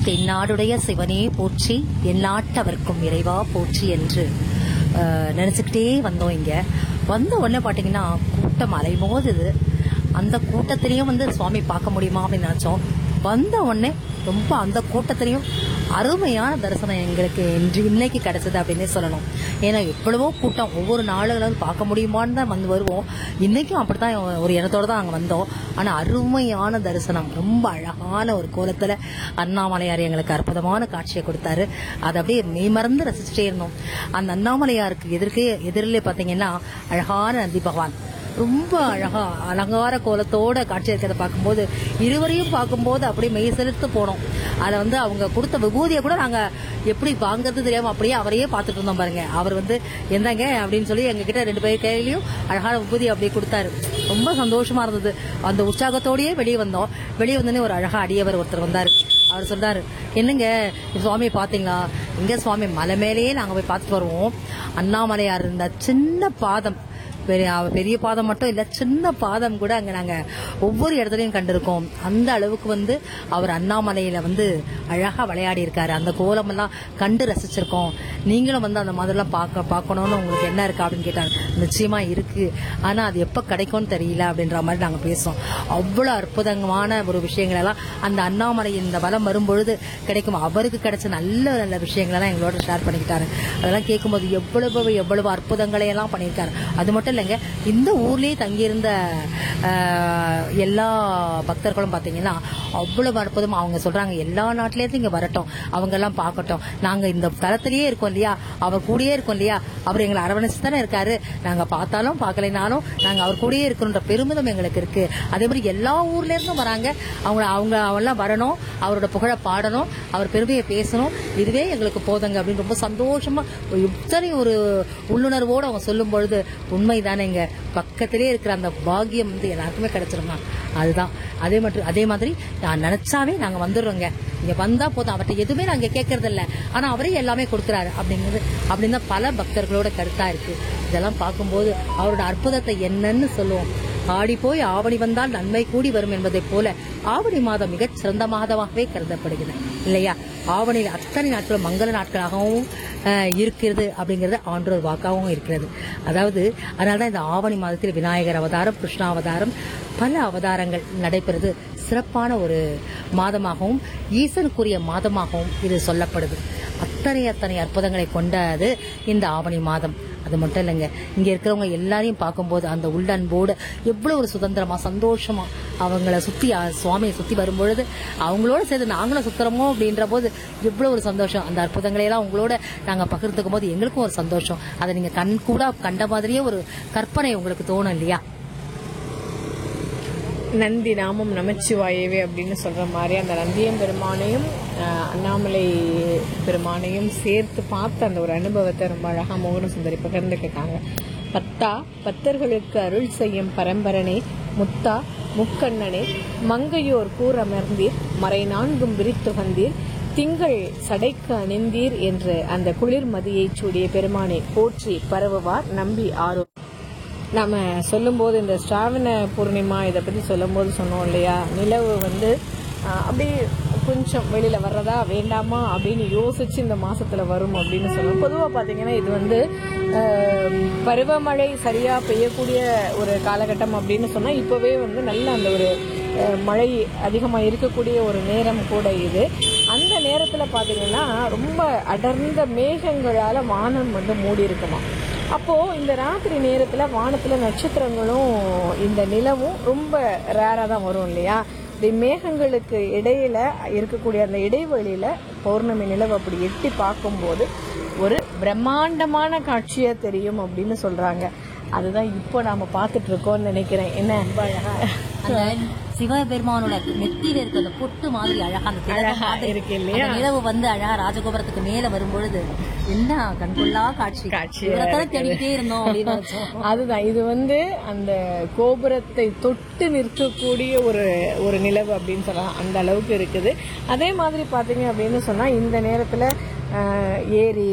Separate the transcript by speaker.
Speaker 1: தென்னாடுடைய சிவனே போற்றி எந்நாட்டவர்க்கும் இறைவா போற்றி என்று அஹ், நினைச்சுக்கிட்டே வந்தோம் இங்க வந்த உடனே பாத்தீங்கன்னா கூட்டம் அலைமோதுது அந்த கூட்டத்திலையும் வந்து சுவாமி பார்க்க முடியுமா அப்படின்னு நினைச்சோம் வந்த உடனே ரொம்ப அந்த கூட்டத்திலையும் அருமையான தரிசனம் எங்களுக்கு இன்று இன்னைக்கு கிடைச்சது அப்படின்னே சொல்லணும் ஏன்னா எவ்வளவோ கூட்டம் ஒவ்வொரு நாளுகளும் பார்க்க முடியுமான்னு தான் வந்து வருவோம் இன்னைக்கும் அப்படித்தான் ஒரு இடத்தோட தான் அங்கே வந்தோம் ஆனால் அருமையான தரிசனம் ரொம்ப அழகான ஒரு கோலத்தில் அண்ணாமலையார் எங்களுக்கு அற்புதமான காட்சியை கொடுத்தாரு அதை அப்படியே மெய்மறந்து ரசிச்சுட்டே இருந்தோம் அந்த அண்ணாமலையாருக்கு எதிர்க்கே எதிரிலே பார்த்தீங்கன்னா அழகான நந்தி பகவான் ரொம்ப அழகா அலங்கார கோலத்தோட காட்சி இருக்கிறத பார்க்கும்போது இருவரையும் பார்க்கும்போது அப்படியே மெய் செலுத்து போனோம் அதை வந்து அவங்க கொடுத்த விபூதியை கூட நாங்க எப்படி வாங்குறது தெரியாம அப்படியே அவரையே பார்த்துட்டு இருந்தோம் பாருங்க அவர் வந்து எந்தாங்க அப்படின்னு சொல்லி எங்க கிட்ட ரெண்டு பேர் கையிலயும் அழகான விபூதி அப்படியே கொடுத்தாரு ரொம்ப சந்தோஷமா இருந்தது அந்த உற்சாகத்தோடயே வெளியே வந்தோம் வெளியே வந்தோடனே ஒரு அழகா அடியவர் ஒருத்தர் வந்தாரு அவர் சொல்றாரு என்னங்க சுவாமியை பாத்தீங்களா இங்க சுவாமி மலை மேலேயே நாங்க போய் பார்த்துட்டு வருவோம் அண்ணாமலையார் இருந்த சின்ன பாதம் பெரிய அவ- பெரிய பாதம் மட்டும் இல்ல சின்ன பாதம் கூட அங்க நாங்க ஒவ்வொரு இடத்துலயும் கண்டிருக்கோம் அந்த அளவுக்கு வந்து அவர் அண்ணாமலையில வந்து அழகா விளையாடி இருக்காரு அந்த கோலம் எல்லாம் கண்டு ரசிச்சிருக்கோம் நீங்களும் வந்து அந்த மாதிரிலாம் பார்க்க பார்க்கணும்னு உங்களுக்கு என்ன இருக்கு அப்படின்னு கேட்டாங்க நிச்சயமா இருக்கு ஆனா அது எப்ப கிடைக்கும்னு தெரியல அப்படின்ற மாதிரி நாங்க பேசுறோம் அவ்வளவு அற்புதமான ஒரு விஷயங்கள் எல்லாம் அந்த அண்ணாமலை இந்த வலம் வரும்பொழுது கிடைக்கும் அவருக்கு கிடைச்ச நல்ல நல்ல விஷயங்கள் எல்லாம் எங்களோட ஷேர் பண்ணிக்கிட்டாரு அதெல்லாம் கேட்கும்போது எவ்வளவு எவ்வளவு அற்புதங்களை எல்லாம் பண்ணியிருக்காரு அது மட்டும் இல்லைங்க இந்த ஊர்லயே தங்கியிருந்த ஆஹ், எல்லா பக்தர்களும் பாத்தீங்கன்னா அவ்வளவு அற்புதமா அவங்க சொல்றாங்க எல்லா நாட்டில இருந்து இங்க வரட்டும் அவங்க எல்லாம் பார்க்கட்டும் நாங்க இந்த தளத்திலேயே இருக்கோம் இல்லையா அவர் கூடயே இருக்கோம் இல்லையா அவர் எங்களை அரவணைச்சு தானே இருக்காரு நாங்க பார்த்தாலும் பார்க்கலைனாலும் நாங்க அவர் கூடயே இருக்கணுன்ற பெருமிதம் எங்களுக்கு இருக்கு அதே மாதிரி எல்லா ஊர்ல இருந்தும் வராங்க அவங்க அவங்க அவெல்லாம் வரணும் அவரோட புகழ பாடணும் அவர் பெருமையை பேசணும் இதுவே எங்களுக்கு போதுங்க அப்படின்னு ரொம்ப சந்தோஷமா இத்தனை ஒரு உள்ளுணர்வோடு அவங்க சொல்லும் பொழுது உண்மைதானேங்க பக்கத்திலே இருக்கிற அந்த பாக்கியம் வந்து எல்லாருக்குமே கிடைச்சிருமா அதுதான் அதே மாதிரி அதே மாதிரி நான் நினைச்சாவே நாங்க வந்துடுறோங்க இங்க வந்தா போதும் அவர்கிட்ட எதுவுமே நாங்க கேட்கறது இல்ல ஆனா அவரே எல்லாமே கொடுக்கறாரு அப்படிங்கிறது அப்படின்னு தான் பல பக்தர்களோட கருத்தா இருக்கு இதெல்லாம் பார்க்கும்போது அவரோட அற்புதத்தை என்னன்னு சொல்லுவோம் ஆடி போய் ஆவணி வந்தால் நன்மை கூடி வரும் என்பதைப் போல ஆவணி மாதம் மிகச் சிறந்த மாதமாகவே கருதப்படுகிறது இல்லையா ஆவணியில் அத்தனை நாட்களும் மங்கள நாட்களாகவும் அஹ், இருக்கிறது அப்படிங்கிறது ஆண்டோர் வாக்காகவும் இருக்கிறது அதாவது அதனாலதான் இந்த ஆவணி மாதத்தில் விநாயகர் அவதாரம் கிருஷ்ண அவதாரம் பல அவதாரங்கள் நடைபெறுது சிறப்பான ஒரு மாதமாகவும் ஈசனுக்குரிய மாதமாகவும் இது சொல்லப்படுது அத்தனை அத்தனை அற்புதங்களை கொண்டது இந்த ஆவணி மாதம் அது மட்டும் இல்லைங்க இங்க இருக்கிறவங்க எல்லாரையும் பார்க்கும்போது அந்த உள்ளன்போடு எவ்வளவு ஒரு சுதந்திரமா சந்தோஷமா அவங்கள சுத்தி அஹ், சுவாமியை சுத்தி வரும்பொழுது அவங்களோட சேர்ந்து நாங்களும் சுத்துறோமோ அப்படின்ற போது எவ்வளவு ஒரு சந்தோஷம் அந்த அற்புதங்களை எல்லாம் உங்களோட நாங்க பகிர்ந்துக்கும் போது எங்களுக்கும் ஒரு சந்தோஷம் அதை நீங்க கண் கூட கண்ட மாதிரியே ஒரு கற்பனை உங்களுக்கு தோணும் இல்லையா
Speaker 2: நந்தி நாமம் நமச்சிவாயவே அப்படின்னு சொல்ற மாதிரி அந்த நந்தியம் பெருமானையும் ஆஹ், அண்ணாமலை பெருமானையும் சேர்த்து பார்த்த அந்த ஒரு அனுபவத்தை ரொம்ப அழகா மோகன சுந்தரி பகிர்ந்துக்கிட்டாங்க பத்தா பத்தர்களுக்கு அருள் செய்யும் பரம்பரனே முத்தா முக்கண்ணனே மங்கையோர் கூறமர்ந்தீர் மறை நான்கும் விரித்துகந்தீர் திங்கள் சடைக்கு அணிந்தீர் என்று அந்த குளிர்மதியை சூடிய பெருமானை போற்றி பரவுவார் நம்பி ஆரோ நம்ம சொல்லும்போது இந்த ஸ்ராவண பூர்ணிமா இதை பற்றி சொல்லும்போது சொன்னோம் இல்லையா நிலவு வந்து ஆஹ், அப்படியே கொஞ்சம் வெளியில வர்றதா வேண்டாமா அப்படின்னு யோசிச்சு இந்த மாசத்துல வரும் அப்படின்னு சொல்லுவோம் பொதுவாக பார்த்தீங்கன்னா இது வந்து ஆஹ், பருவமழை சரியா பெய்யக்கூடிய ஒரு காலகட்டம் அப்படின்னு சொன்னா இப்பவே வந்து நல்ல அந்த ஒரு ஆஹ், மழை அதிகமாக இருக்கக்கூடிய ஒரு நேரம் கூட இது அந்த நேரத்தில் பார்த்தீங்கன்னா ரொம்ப அடர்ந்த மேகங்களால வானம் வந்து மூடி இருக்குமா அப்போ இந்த ராத்திரி நேரத்துல வானத்துல நட்சத்திரங்களும் இந்த நிலவும் ரொம்ப ரேரா தான் வரும் இல்லையா இந்த மேகங்களுக்கு இடையில இருக்கக்கூடிய அந்த இடைவெளியில பௌர்ணமி நிலவு அப்படி எட்டி பார்க்கும்போது ஒரு பிரம்மாண்டமான காட்சியா தெரியும் அப்படின்னு சொல்றாங்க அதுதான் இப்போ நாம பார்த்துட்டு இருக்கோம்னு நினைக்கிறேன் என்ன
Speaker 1: அந்த சிவபெருமானோட நெத்தியில இருக்க அந்த பொட்டு மாதிரி அழகா அந்த திலகம்
Speaker 2: அழகா
Speaker 1: மாதிரி
Speaker 2: இருக்கு இல்லையா?
Speaker 1: அந்த நிலவு வந்து அழகா ராஜகோபுரத்துக்கு மேல வரும்பொழுது என்ன கண்கொள்ளா காட்சி
Speaker 2: காட்சியா
Speaker 1: இவரைத்தானே
Speaker 2: இருக்குது.
Speaker 1: தேடிக்கிட்டே இருந்தோம் அப்படின்னு நினைச்சோம்.
Speaker 2: அதுதான் இது வந்து அந்த கோபுரத்தை தொட்டு நிற்கக்கூடிய ஒரு ஒரு நிலவு அப்படின்னு சொல்லலாம் அந்த அளவுக்கு இருக்குது அதே மாதிரி பாத்தீங்க அப்படின்னு சொன்னா இந்த நேரத்துல ஆஹ், ஏரி